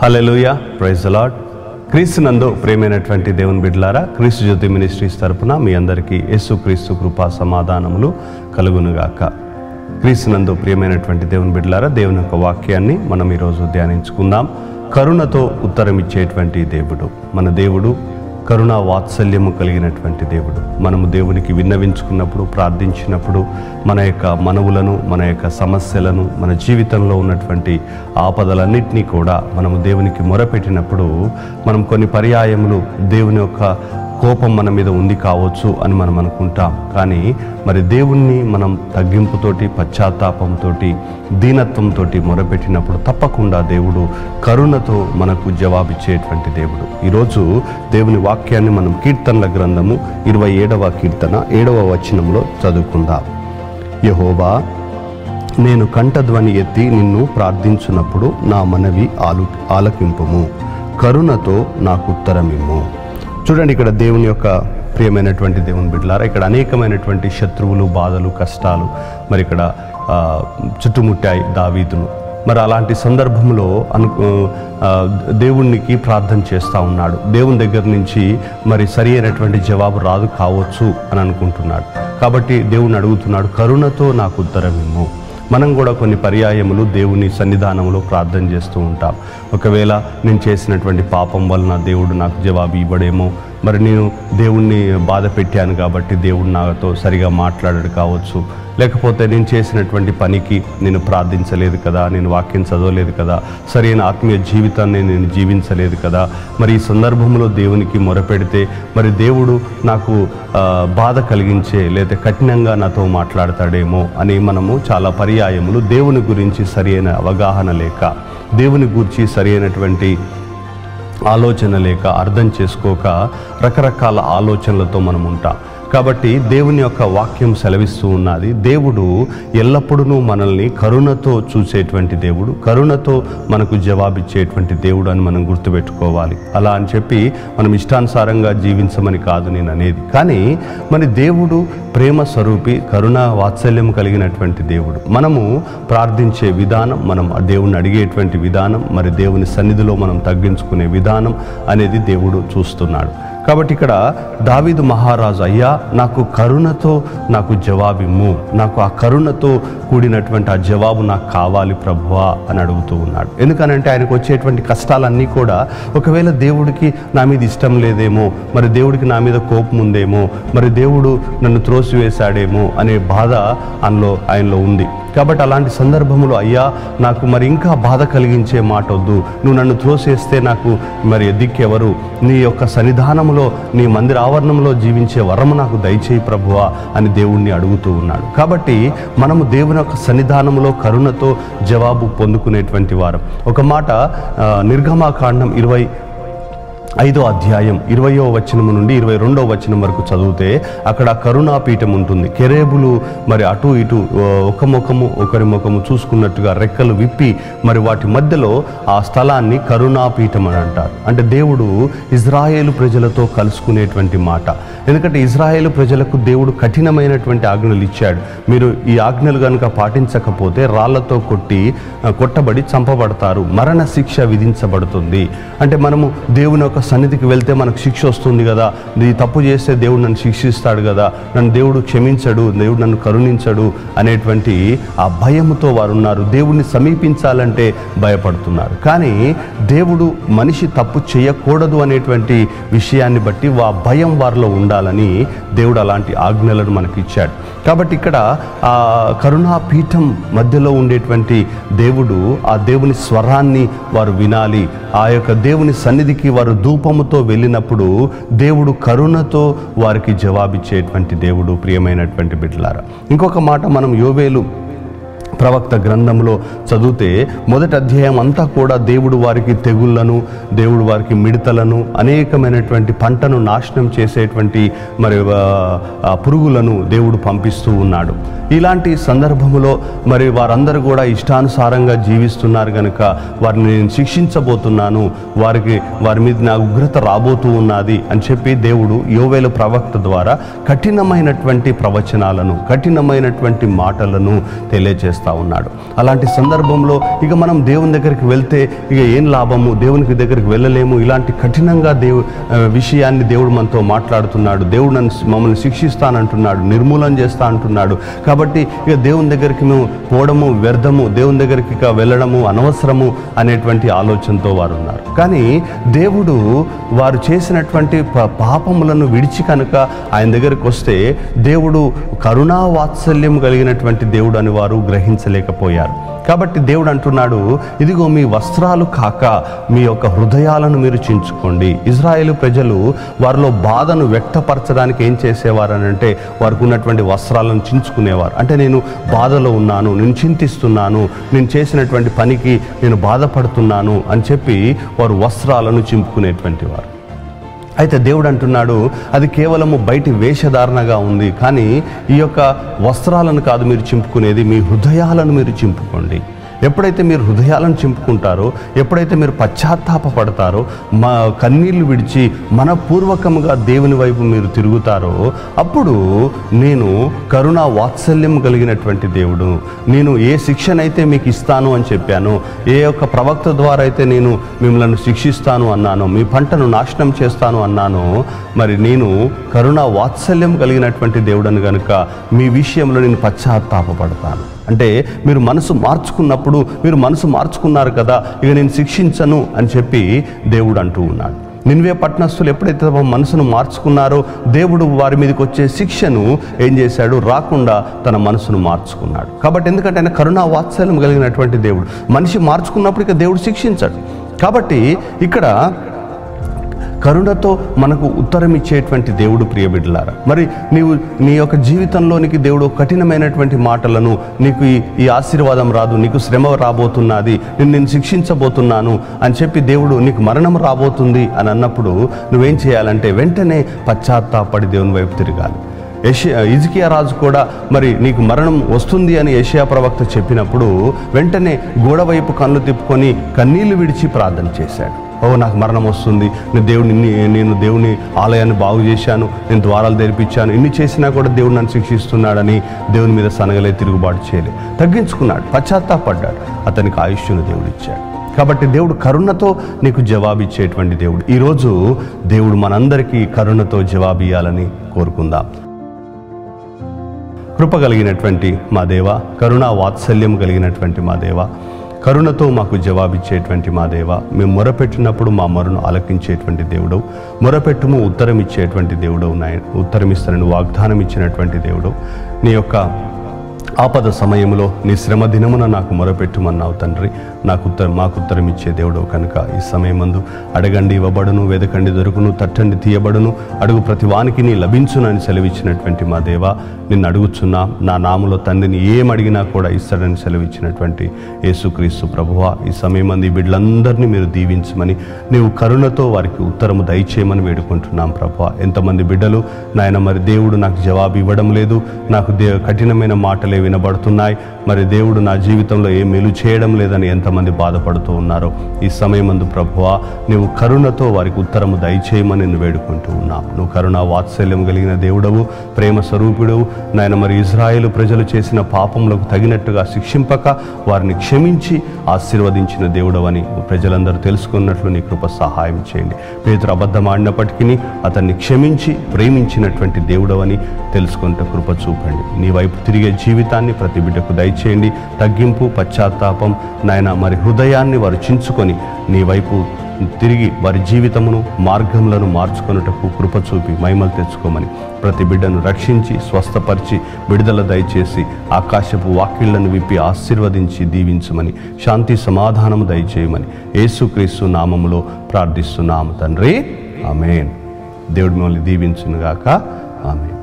హల్లెలూయ praise lord క్రీస్తు నందు ప్రేమైనటువంటి దేవుని బిడ్డలారా క్రీస్తు జ్యోతి మినిస్ట్రీస్ తరపున మీ అందరికీ యేసు క్రీస్తు కృపా సమాధానములు కలుగునుగాక క్రీస్తు నందు ప్రియమైనటువంటి దేవుని బిడ్డలారా దేవుని యొక్క వాక్యాన్ని మనం ఈరోజు ధ్యానించుకుందాం కరుణతో ఉత్తరం ఇచ్చేటువంటి దేవుడు మన దేవుడు కరుణా వాత్సల్యము కలిగినటువంటి దేవుడు మనము దేవునికి విన్నవించుకున్నప్పుడు ప్రార్థించినప్పుడు మన యొక్క మనవులను మన యొక్క సమస్యలను మన జీవితంలో ఉన్నటువంటి ఆపదలన్నింటినీ కూడా మనము దేవునికి మొరపెట్టినప్పుడు మనం కొన్ని పర్యాయములు దేవుని యొక్క కోపం మన మీద ఉంది కావచ్చు అని మనం అనుకుంటాం కానీ మరి దేవుణ్ణి మనం తగ్గింపుతోటి పశ్చాత్తాపంతోటి దీనత్వంతో మొరపెట్టినప్పుడు తప్పకుండా దేవుడు కరుణతో మనకు జవాబిచ్చేటువంటి దేవుడు ఈరోజు దేవుని వాక్యాన్ని మనం కీర్తనల గ్రంథము ఇరవై ఏడవ కీర్తన ఏడవ వచనంలో చదువుకుందాం యహోవా నేను కంఠధ్వని ఎత్తి నిన్ను ప్రార్థించున్నప్పుడు నా మనవి ఆలు ఆలకింపుము కరుణతో నాకు ఉత్తరమిమ్ము చూడండి ఇక్కడ దేవుని యొక్క ప్రియమైనటువంటి దేవుని బిడ్డలారా ఇక్కడ అనేకమైనటువంటి శత్రువులు బాధలు కష్టాలు మరి ఇక్కడ ఆ, చుట్టుముట్టాయి దావీదును మరి అలాంటి సందర్భంలో అను ఆ, దేవునికి ప్రార్థన చేస్తూ ఉన్నాడు దేవుని దగ్గర నుంచి మరి సరి అయినటువంటి జవాబు రాదు కావచ్చు అని అనుకుంటున్నాడు కాబట్టి దేవుని అడుగుతున్నాడు కరుణతో నాకు ఉత్తరం ఇమ్ము మనం కూడా కొన్ని పర్యాయములు దేవుని సన్నిధానంలో ప్రార్థన చేస్తూ ఉంటాం ఒకవేళ నేను చేసినటువంటి పాపం వలన దేవుడు నాకు జవాబు ఇవ్వడేమో మరి నేను దేవుణ్ణి బాధ పెట్టాను కాబట్టి దేవుడు నాతో సరిగా మాట్లాడాడు కావచ్చు లేకపోతే నేను చేసినటువంటి పనికి నేను ప్రార్థించలేదు కదా నేను వాక్యం చదవలేదు కదా సరైన ఆత్మీయ జీవితాన్ని నేను జీవించలేదు కదా మరి ఈ సందర్భంలో దేవునికి మొరపెడితే మరి దేవుడు నాకు ఆ, బాధ కలిగించే లేదా కఠినంగా నాతో మాట్లాడతాడేమో అని మనము చాలా పర్యాయములు దేవుని గురించి సరైన అవగాహన లేక దేవుని గురించి సరైనటువంటి ఆలోచన లేక అర్థం చేసుకోక రకరకాల ఆలోచనలతో మనం ఉంటాం కాబట్టి దేవుని యొక్క వాక్యం సెలవిస్తూ ఉన్నది దేవుడు ఎల్లప్పుడూ మనల్ని కరుణతో చూసేటువంటి దేవుడు కరుణతో మనకు జవాబిచ్చేటువంటి దేవుడు అని మనం గుర్తుపెట్టుకోవాలి అలా అని చెప్పి మనం ఇష్టానుసారంగా జీవించమని కాదు నేను అనేది కానీ మరి దేవుడు ప్రేమ స్వరూపి కరుణ వాత్సల్యం కలిగినటువంటి దేవుడు మనము ప్రార్థించే విధానం మనం ఆ దేవుణ్ణి అడిగేటువంటి విధానం మరి దేవుని సన్నిధిలో మనం తగ్గించుకునే విధానం అనేది దేవుడు చూస్తున్నాడు కాబట్టి ఇక్కడ దావీదు మహారాజు అయ్యా నాకు కరుణతో నాకు జవాబిమ్ము నాకు ఆ కరుణతో కూడినటువంటి ఆ జవాబు నాకు కావాలి ప్రభువా అని అడుగుతూ ఉన్నాడు ఎందుకనంటే ఆయనకు వచ్చేటువంటి కష్టాలన్నీ కూడా ఒకవేళ దేవుడికి నా మీద ఇష్టం లేదేమో మరి దేవుడికి నా మీద కోపం ఉందేమో మరి దేవుడు నన్ను త్రోసివేశాడేమో అనే బాధ ఆయనలో ఆయనలో ఉంది కాబట్టి అలాంటి సందర్భంలో అయ్యా నాకు మరి ఇంకా బాధ కలిగించే మాట వద్దు నువ్వు నన్ను త్రోసేస్తే నాకు మరి దిక్కెవరు నీ యొక్క సన్నిధానంలో నీ మందిర ఆవరణంలో జీవించే వరము నాకు దయచేయి ప్రభువా అని దేవుణ్ణి అడుగుతూ ఉన్నాడు కాబట్టి మనము దేవుని యొక్క సన్నిధానంలో కరుణతో జవాబు పొందుకునేటువంటి వారం ఒక మాట ఆ, నిర్గమాకాండం ఇరవై ఐదో అధ్యాయం ఇరవయో వచనం నుండి ఇరవై రెండో వచనం వరకు చదివితే అక్కడ కరుణాపీఠం ఉంటుంది కెరేబులు మరి అటు ఇటు ఆ, ఒక ముఖము ఒకరి ముఖము చూసుకున్నట్టుగా రెక్కలు విప్పి మరి వాటి మధ్యలో ఆ స్థలాన్ని కరుణాపీఠం అని అంటారు అంటే దేవుడు ఇజ్రాయేలు ప్రజలతో కలుసుకునేటువంటి మాట ఎందుకంటే ఇజ్రాయేలు ప్రజలకు దేవుడు కఠినమైనటువంటి ఆజ్ఞలు ఇచ్చాడు మీరు ఈ ఆజ్ఞలు కనుక పాటించకపోతే రాళ్లతో కొట్టి ఆ, కొట్టబడి చంపబడతారు మరణ శిక్ష విధించబడుతుంది అంటే మనము దేవుని యొక్క సన్నిధికి వెళ్తే మనకు శిక్ష వస్తుంది కదా ఈ తప్పు చేస్తే దేవుడు నన్ను శిక్షిస్తాడు కదా నన్ను దేవుడు క్షమించడు దేవుడు నన్ను కరుణించడు అనేటువంటి ఆ భయముతో వారు ఉన్నారు దేవుడిని సమీపించాలంటే భయపడుతున్నారు కానీ దేవుడు మనిషి తప్పు చేయకూడదు అనేటువంటి విషయాన్ని బట్టి ఆ భయం వారిలో ఉండాలని దేవుడు అలాంటి ఆజ్ఞలను మనకి ఇచ్చాడు కాబట్టి ఇక్కడ ఆ కరుణాపీఠం మధ్యలో ఉండేటువంటి దేవుడు ఆ దేవుని స్వరాన్ని వారు వినాలి ఆ యొక్క దేవుని సన్నిధికి వారు ధూపముతో వెళ్ళినప్పుడు దేవుడు కరుణతో వారికి జవాబిచ్చేటువంటి దేవుడు ప్రియమైనటువంటి బిడ్డలారా ఇంకొక మాట మనం యోవేలు ప్రవక్త గ్రంథంలో చదివితే మొదటి అధ్యాయం అంతా కూడా దేవుడు వారికి తెగుళ్లను దేవుడు వారికి మిడతలను అనేకమైనటువంటి పంటను నాశనం చేసేటువంటి మరి ఆ, ఆ పురుగులను దేవుడు పంపిస్తూ ఉన్నాడు ఇలాంటి సందర్భములో మరి వారందరూ కూడా ఇష్టానుసారంగా జీవిస్తున్నారు కనుక వారిని నేను శిక్షించబోతున్నాను వారికి వారి మీద నా ఉగ్రత రాబోతూ ఉన్నది అని చెప్పి దేవుడు యోవేలు ప్రవక్త ద్వారా కఠినమైనటువంటి ప్రవచనాలను కఠినమైనటువంటి మాటలను తెలియజేస్తాడు చేస్తూ ఉన్నాడు అలాంటి సందర్భంలో ఇక మనం దేవుని దగ్గరికి వెళ్తే ఇక ఏం లాభము దేవునికి దగ్గరికి వెళ్ళలేము ఇలాంటి కఠినంగా దేవు ఆ, విషయాన్ని దేవుడు మనతో మాట్లాడుతున్నాడు దేవుడు నన్ను మమ్మల్ని శిక్షిస్తానంటున్నాడు నిర్మూలన చేస్తా అంటున్నాడు కాబట్టి ఇక దేవుని దగ్గరికి మేము పోవడము వ్యర్థము దేవుని దగ్గరికి ఇక వెళ్ళడము అనవసరము అనేటువంటి ఆలోచనతో వారు ఉన్నారు కానీ దేవుడు వారు చేసినటువంటి ప- పాపములను విడిచి కనుక ఆయన దగ్గరికి వస్తే దేవుడు కరుణా వాత్సల్యం కలిగినటువంటి దేవుడు అని వారు గ్రహించలేకపోయారు కాబట్టి దేవుడు అంటున్నాడు ఇదిగో మీ వస్త్రాలు కాక మీ యొక్క హృదయాలను మీరు చించుకోండి ఇజ్రాయేలు ప్రజలు వారిలో బాధను వ్యక్తపరచడానికి ఏం చేసేవారు అని అంటే వారికి ఉన్నటువంటి వస్త్రాలను చించుకునేవారు అంటే నేను బాధలో ఉన్నాను నేను చింతిస్తున్నాను నేను చేసినటువంటి పనికి నేను బాధపడుతున్నాను అని చెప్పి వారు వస్త్రాలను చింపుకునేటువంటి వారు అయితే దేవుడు అంటున్నాడు అది కేవలము బయటి వేషధారణగా ఉంది కానీ ఈ యొక్క వస్త్రాలను కాదు మీరు చింపుకునేది మీ హృదయాలను మీరు చింపుకోండి ఎప్పుడైతే మీరు హృదయాలను చింపుకుంటారో ఎప్పుడైతే మీరు పశ్చాత్తాపపడతారో మా కన్నీళ్లు విడిచి మనపూర్వకముగా దేవుని వైపు మీరు తిరుగుతారో అప్పుడు నేను కరుణ వాత్సల్యం కలిగినటువంటి దేవుడు నేను ఏ శిక్షనైతే మీకు ఇస్తాను అని చెప్పాను ఏ యొక్క ప్రవక్త ద్వారా అయితే నేను మిమ్మల్ని శిక్షిస్తాను అన్నాను మీ పంటను నాశనం చేస్తాను అన్నాను మరి నేను కరుణ వాత్సల్యం కలిగినటువంటి దేవుడని కనుక మీ విషయంలో నేను పశ్చాత్తాపపడతాను అంటే మీరు మనసు మార్చుకున్నప్పుడు మీరు మనసు మార్చుకున్నారు కదా ఇక నేను శిక్షించను అని చెప్పి దేవుడు అంటూ ఉన్నాడు నిన్వే పట్టణస్థులు ఎప్పుడైతే తమ మనసును మార్చుకున్నారో దేవుడు వారి మీదకి వచ్చే శిక్షను ఏం చేశాడు రాకుండా తన మనసును మార్చుకున్నాడు కాబట్టి ఎందుకంటే ఆయన కరుణా వాత్సల్యం కలిగినటువంటి దేవుడు మనిషి మార్చుకున్నప్పుడు ఇక దేవుడు శిక్షించాడు కాబట్టి ఇక్కడ కరుణతో మనకు ఉత్తరం ఇచ్చేటువంటి దేవుడు ప్రియబిడ్డలారా మరి నీవు నీ యొక్క జీవితంలోనికి దేవుడు కఠినమైనటువంటి మాటలను నీకు ఈ ఈ ఆశీర్వాదం రాదు నీకు శ్రమ రాబోతున్నది నేను నేను శిక్షించబోతున్నాను అని చెప్పి దేవుడు నీకు మరణం రాబోతుంది అని అన్నప్పుడు నువ్వేం చేయాలంటే వెంటనే పశ్చాత్తాపడి దేవుని వైపు తిరగాలి యషియా ఇజికియా రాజు కూడా మరి నీకు మరణం వస్తుంది అని యషియా ప్రవక్త చెప్పినప్పుడు వెంటనే గోడ వైపు కళ్ళు తిప్పుకొని కన్నీళ్లు విడిచి ప్రార్థన చేశాడు ఓ నాకు మరణం వస్తుంది నేను దేవుని ఇన్ని- నేను దేవుని ఆలయాన్ని బాగు చేశాను నేను ద్వారాలు తెరిపించాను ఇన్ని చేసినా కూడా దేవుడు నన్ను శిక్షిస్తున్నాడని దేవుని మీద సనగలే తిరుగుబాటు చేయలే తగ్గించుకున్నాడు పశ్చాత్తాపడ్డాడు అతనికి ఆయుష్ను దేవుడు ఇచ్చాడు కాబట్టి దేవుడు కరుణతో నీకు జవాబిచ్చేటువంటి దేవుడు ఈరోజు దేవుడు మనందరికీ కరుణతో జవాబియ్యాలని కోరుకుందాం కృప కలిగినటువంటి మా దేవ కరుణా వాత్సల్యం కలిగినటువంటి మా దేవ కరుణతో మాకు జవాబిచ్చేటువంటి మా దేవ మేము మొరపెట్టినప్పుడు మా మొరను ఆలకించేటువంటి దేవుడు మొరపెట్టుము ఉత్తరం ఇచ్చేటువంటి దేవుడు నాయన ఉత్తరం ఇస్తానని వాగ్దానం ఇచ్చినటువంటి దేవుడు నీ యొక్క ఆపద సమయంలో నీ శ్రమ దినమున నాకు మొరపెట్టుమన్నావు తండ్రి నాకు ఉత్తరం మాకు ఉత్తరం ఇచ్చే దేవుడు కనుక ఈ సమయమందు అడగండి ఇవ్వబడును వెదకండి దొరుకును తట్టండి తీయబడును అడుగు ప్రతి వానికి నీ లభించునని సెలవిచ్చినటువంటి మా దేవ నిన్ను అడుగుచున్నా నా నాములో తండ్రిని ఏం అడిగినా కూడా ఇస్తాడని సెలవిచ్చినటువంటి యేసుక్రీస్తు ప్రభువా ఈ సమయమంది ఈ బిడ్డలందరినీ మీరు దీవించమని నీవు కరుణతో వారికి ఉత్తరము దయచేయమని వేడుకుంటున్నాం ప్రభువా ఎంతమంది బిడ్డలు నాయన మరి దేవుడు నాకు జవాబు ఇవ్వడం లేదు నాకు దే కఠినమైన మాటలే వినబడుతున్నాయి మరి దేవుడు నా జీవితంలో ఏ మేలు చేయడం లేదని ఎంతమంది బాధపడుతూ ఉన్నారో ఈ సమయమందు ప్రభువా నీవు కరుణతో వారికి ఉత్తరము దయచేయమని నేను వేడుకుంటూ ఉన్నావు నువ్వు కరుణ వాత్సల్యం కలిగిన దేవుడవు ప్రేమ స్వరూపుడవు నాయన మరి ఇజ్రాయేలు ప్రజలు చేసిన పాపములకు తగినట్టుగా శిక్షింపక వారిని క్షమించి ఆశీర్వదించిన దేవుడవని ప్రజలందరూ తెలుసుకున్నట్లు నీ కృప సహాయం చేయండి పేతురు అబద్ధం ఆడినప్పటికీ అతన్ని క్షమించి ప్రేమించినటువంటి దేవుడవని తెలుసుకుంటే కృప చూపండి నీ వైపు తిరిగే జీవితాన్ని ప్రతి బిడ్డకు దయచేయండి తగ్గింపు పశ్చాత్తాపం నాయన మరి హృదయాన్ని వారు చించుకొని నీ వైపు తిరిగి వారి జీవితమును మార్గములను మార్చుకొనుటకు కృప చూపి మహిమలు తెచ్చుకోమని ప్రతి బిడ్డను రక్షించి స్వస్థపరిచి విడుదల దయచేసి ఆకాశపు వాక్యులను విప్పి ఆశీర్వదించి దీవించమని శాంతి సమాధానము దయచేయమని యేసుక్రీస్తు నామములో ప్రార్థిస్తున్నాము తండ్రి ఆమెన్ దేవుడు మిమ్మల్ని దీవించునుగాక ఆమెన్